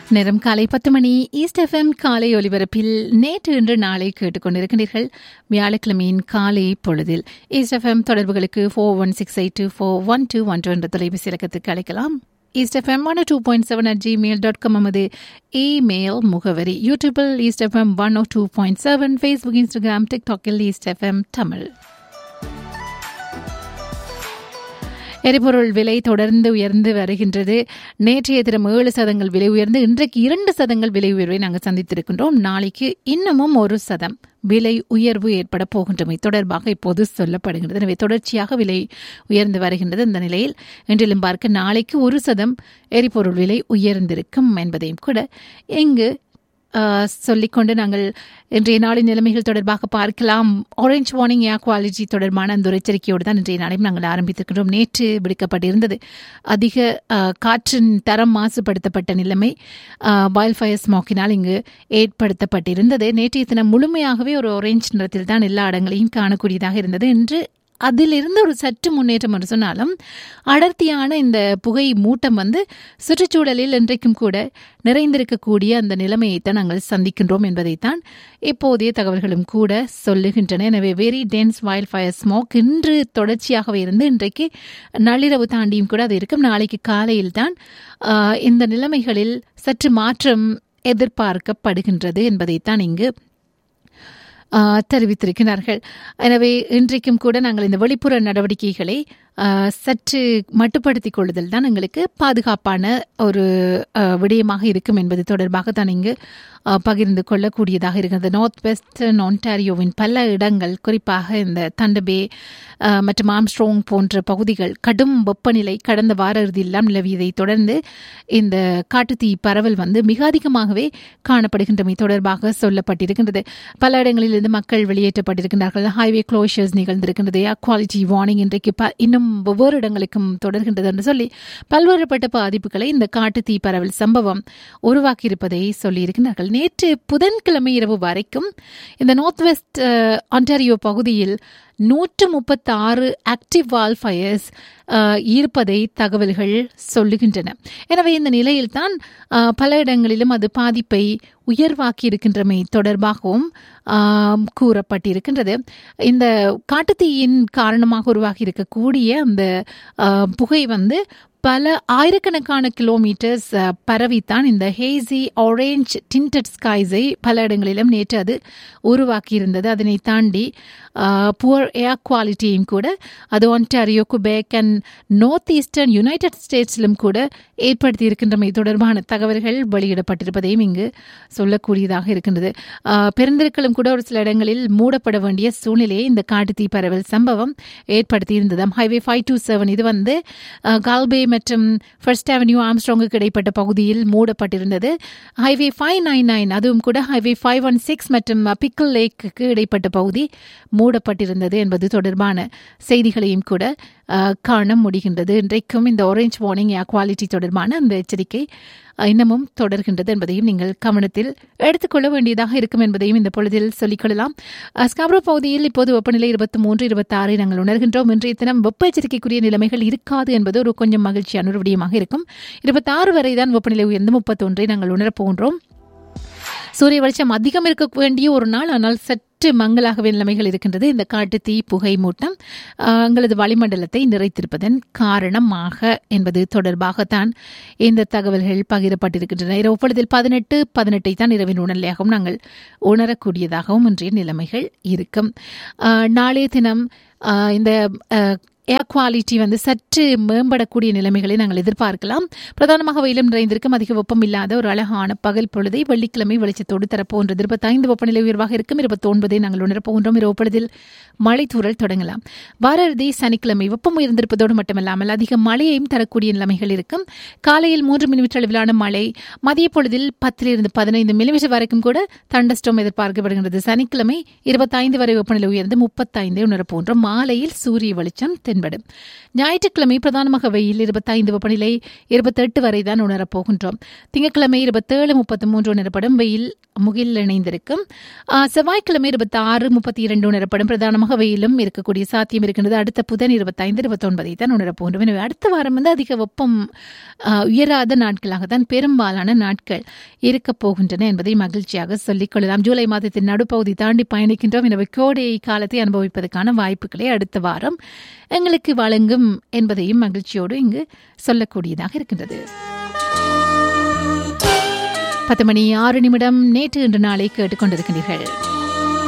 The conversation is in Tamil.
நேரம் காலை பத்து மணி ஈஸ்ட் எஃப்எம் காலை ஒலிபரப்பில் நேற்று இன்று நாளை கேட்டுக்கொண்டிருக்கின்றீர்கள் வியாழக்கிழமையின் காலை பொழுதில் ஈஸ்ட் எஃப்எம் தொடர்புகளுக்கு four one six eight two four one two one two என்ற தொலைபேசி இலக்கத்துக்கு அழைக்கலாம் East FM one two point seven at Gmail dot com நமது இமெயில் முகவரி யூடியூபில் East FM one O two point seven Facebook Instagram டிக்டாக்கில் ஈஸ்ட் எஃப்எம் தமிழ் எரிபொருள் விலை தொடர்ந்து உயர்ந்து வருகின்றது நேற்றைய தினம் ஏழு சதங்கள் விலை உயர்ந்து இன்றைக்கு இரண்டு சதங்கள் விலை உயர்வை நாங்கள் சந்தித்திருக்கின்றோம் நாளைக்கு இன்னமும் ஒரு சதம் விலை உயர்வு ஏற்பட போகின்றமை தொடர்பாக இப்போது சொல்லப்படுகின்றது எனவே தொடர்ச்சியாக விலை உயர்ந்து வருகின்றது இந்த நிலையில் இன்றிலும் பார்க்க நாளைக்கு ஒரு சதம் எரிபொருள் விலை உயர்ந்திருக்கும் என்பதையும் கூட இங்கு சொல்லிக்கொண்டு நாங்கள் இன்றைய நாளின் நிலைமைகள் தொடர்பாக பார்க்கலாம் ஆரஞ்ச் வார்னிங் ஏர் குவாலிட்டி தொடர்பான அந்த ஒரு எச்சரிக்கையோடு தான் இன்றைய நாளையும் நாங்கள் ஆரம்பித்திருக்கின்றோம் நேற்று விடுக்கப்பட்டிருந்தது அதிக காற்றின் தரம் மாசுபடுத்தப்பட்ட நிலைமை பாயில் ஃபயர் ஸ்மோக்கினால் இங்கு ஏற்படுத்தப்பட்டிருந்தது நேற்றைய தினம் முழுமையாகவே ஒரு ஆரஞ்ச் நிறத்தில் தான் எல்லா இடங்களையும் காணக்கூடியதாக இருந்தது இன்று அதிலிருந்து ஒரு சற்று முன்னேற்றம் என்று சொன்னாலும் அடர்த்தியான இந்த புகை மூட்டம் வந்து சுற்றுச்சூழலில் இன்றைக்கும் கூட நிறைந்திருக்கக்கூடிய அந்த நிலைமையைத்தான் நாங்கள் சந்திக்கின்றோம் என்பதைத்தான் இப்போதைய தகவல்களும் கூட சொல்லுகின்றன எனவே very dense wild fire smoke இன்று தொடர்ச்சியாகவே இருந்து இன்றைக்கு நள்ளிரவு தாண்டியும் கூட அது இருக்கும் நாளைக்கு காலையில் தான் இந்த நிலைமைகளில் சற்று மாற்றம் எதிர்பார்க்கப்படுகின்றது என்பதைத்தான் இங்கு தெரிவித்திருக்கிறார்கள் எனவே இன்றைக்கும் கூட நாங்கள் இந்த வெளிப்புற நடவடிக்கைகளை சற்று மட்டுப்படுத்திக் கொள்ளுதல் தான் எங்களுக்கு பாதுகாப்பான ஒரு விடயமாக இருக்கும் என்பது தொடர்பாக தான் இங்கு பகிர்ந்து கொள்ளக்கூடியதாக இருக்கிறது நார்த் வெஸ்டர்ன் ஒன்டாரியோவின் பல இடங்கள் குறிப்பாக இந்த தண்டபே மற்றும் ஆம்ஸ்ட்ரோங் போன்ற பகுதிகள் கடும் வெப்பநிலை கடந்த வார இறுதியெல்லாம் நிலவியதை தொடர்ந்து இந்த காட்டுத்தீ பரவல் வந்து மிக அதிகமாகவே காணப்படுகின்றமை தொடர்பாக சொல்லப்பட்டிருக்கின்றது பல இடங்களில் இருந்து மக்கள் வெளியேற்றப்பட்டிருக்கின்றார்கள் ஹைவே க்ளோஷர்ஸ் நிகழ்ந்திருக்கின்றது ஏர் குவாலிட்டி வார்னிங் இன்றைக்கு இன்னும் ஒவ்வொரு இடங்களுக்கும் தொடர்கின்றது என்று சொல்லி பல்வேறுபட்ட பாதிப்புகளை இந்த காட்டு தீ பரவல் சம்பவம் உருவாக்கியிருப்பதை சொல்லியிருக்கிறார்கள் நேற்று புதன்கிழமை இரவு வரைக்கும் இந்த நார்த் வெஸ்ட் ஆன்டாரியோ பகுதியில் நூற்று முப்பத்தி ஆறு ஆக்டிவ் வால் ஃபயர்ஸ் இருப்பதை தகவல்கள் சொல்லுகின்றன எனவே இந்த நிலையில்தான் பல இடங்களிலும் அது பாதிப்பை உயர்வாக்கி இருக்கின்றமை தொடர்பாகவும் கூறப்பட்டிருக்கின்றது இந்த காட்டுத்தீயின் காரணமாக உருவாகி இருக்கக்கூடிய அந்த புகை வந்து பல ஆயிரக்கணக்கான கிலோமீட்டர்ஸ் பரவித்தான் இந்த ஹேசி ஆரேஞ்ச் டிண்டட் ஸ்கைஸை பல இடங்களிலும் நேற்று அது உருவாக்கி இருந்தது அதனை தாண்டி புவர் ஏர் குவாலிட்டியும் கூட அது Ontario Quebec and north eastern United ஸ்டேட்ஸிலும் கூட ஏற்படுத்தி இருக்கின்றமை தொடர்பான தகவல்கள் வெளியிடப்பட்டிருப்பதையும் இங்கு சொல்லக்கூடியதாக இருக்கின்றது பெருந்திருக்களும் கூட ஒரு சில இடங்களில் மூடப்பட வேண்டிய சூழ்நிலையை இந்த காட்டுத்தீ பரவல் சம்பவம் ஏற்படுத்தி இருந்ததாம் ஹைவே ஃபைவ் டூ செவன் இது வந்து கால்பே மற்றும் ஃபர்ஸ்ட் அவென்யூ ஆம்ஸ்ட்ராங்குக்கு இடைப்பட்ட பகுதியில் மூடப்பட்டிருந்தது ஹைவே ஃபைவ் நைன் நைன் அதுவும் கூட ஹைவே ஃபைவ் ஒன் சிக்ஸ் மற்றும் பிக்கல் லேக்கு இடைப்பட்ட பகுதி மூடப்பட்டிருந்தது என்பது தொடர்பான செய்திகளையும் கூட காண முடிகின்றது இன்றைக்கும் இந்த ஆரஞ்ச் வார்னிங் ஏர் குவாலிட்டி தொடர்பான அந்த எச்சரிக்கை இன்னமும் தொடர்கின்றது என்பதையும் நீங்கள் கவனத்தில் எடுத்துக்கொள்ள வேண்டியதாக இருக்கும் என்பதையும் இந்த பொழுதில் சொல்லிக்கொள்ளலாம் ஸ்காப்ரோ பகுதியில் இப்போது வெப்பநிலை இருபத்தி மூன்று இருபத்தி ஆறை நாங்கள் உணர்கின்றோம் இன்றைய தினம் வெப்ப எச்சரிக்கைக்குரிய நிலைமைகள் இருக்காது என்பது ஒரு கொஞ்சம் மகிழ்ச்சியான ஒரு விடயமாக இருக்கும் இருபத்தி ஆறு வரை தான் வெப்பநிலை உயர்ந்து முப்பத்தொன்றை நாங்கள் உணரப்போகின்றோம் சூரிய வெளிச்சம் அதிகம் இருக்க வேண்டிய ஒரு நாள் ஆனால் சற்று மங்களாகவே நிலைமைகள் இருக்கின்றது இந்த காட்டு தீ புகை மூட்டம் எங்களது வளிமண்டலத்தை நிறைத்திருப்பதன் காரணமாக என்பது தொடர்பாகத்தான் இந்த தகவல்கள் பகிரப்பட்டிருக்கின்றன இரவு பொழுதில் பதினெட்டு பதினெட்டை தான் இரவின் உணர்நிலையாகவும் நாங்கள் உணரக்கூடியதாகவும் இன்றைய நிலைமைகள் இருக்கும் நாளைய தினம் இந்த ஏர் குவாலிட்டி வந்து சற்று மேம்படக்கூடிய நிலைமைகளை நாங்கள் எதிர்பார்க்கலாம் பிரதானமாக வெயிலும் நிறைந்திருக்கும் அதிக வெப்பம் இல்லாத ஒரு அழகான பகல் பொழுதை வெள்ளிக்கிழமை வெளிச்சத்தோடு தரப்போன்றது இருபத்தைந்து வெப்பநிலை உயர்வாக இருக்கும் இருபத்தி ஒன்பதை நாங்கள் உணரப்போகின்றோம் இரவு பொழுதில் மழை தூரல் தொடங்கலாம் வார இறுதி சனிக்கிழமை வெப்பம் உயர்ந்திருப்பதோடு மட்டுமல்லாமல் அதிக மழையையும் தரக்கூடிய நிலைமைகள் இருக்கும் காலையில் மூன்று மில்லிமீட்டர் அளவிலான மழை மதிய பொழுதில் பத்திலிருந்து பதினைந்து மில்லிமீட்டர் வரைக்கும் கூட தண்டஸ்டோம் எதிர்பார்க்கப்படுகிறது சனிக்கிழமை இருபத்தைந்து வரை வெப்பநிலை உயர்ந்து முப்பத்தைந்தை உணரப்போன்றோம் மாலையில் சூரிய வெளிச்சம் தென் தென்படும் ஞாயிற்றுக்கிழமை பிரதானமாக வெயில் இருபத்தைந்து வெப்பநிலை இருபத்தெட்டு வரை தான் உணரப் போகின்றோம் திங்கட்கிழமை இருபத்தேழு முப்பத்தி மூன்று உணரப்படும் வெயில் முகில் இணைந்திருக்கும் ஆ, செவ்வாய்க்கிழமை இருபத்தி ஆறு முப்பத்தி இரண்டு உணரப்படும் பிரதானமாக வெயிலும் இருக்கக்கூடிய சாத்தியம் இருக்கின்றது அடுத்த புதன் இருபத்தைந்து இருபத்தொன்பதை தான் உணரப் போகின்றோம் எனவே அடுத்த வாரம் வந்து அதிக வெப்பம் ஆ, உயராத நாட்களாக தான் பெரும்பாலான நாட்கள் இருக்கப் போகின்றன என்பதை மகிழ்ச்சியாக சொல்லிக் கொள்ளலாம் ஜூலை மாதத்தின் நடுப்பகுதி தாண்டி பயணிக்கின்றோம் எனவே கோடை காலத்தை அனுபவிப்பதற்கான வாய்ப்புகளை அடுத்த வாரம் எங்களுக்கு வழங்கும் என்பதையும் மகிழ்ச்சியோடு இங்கு சொல்லக்கூடியதாக இருக்கின்றது பத்து மணி ஆறு நிமிடம் நேற்று இன்று நாளை கேட்டுக்கொண்டிருக்கின்றீர்கள்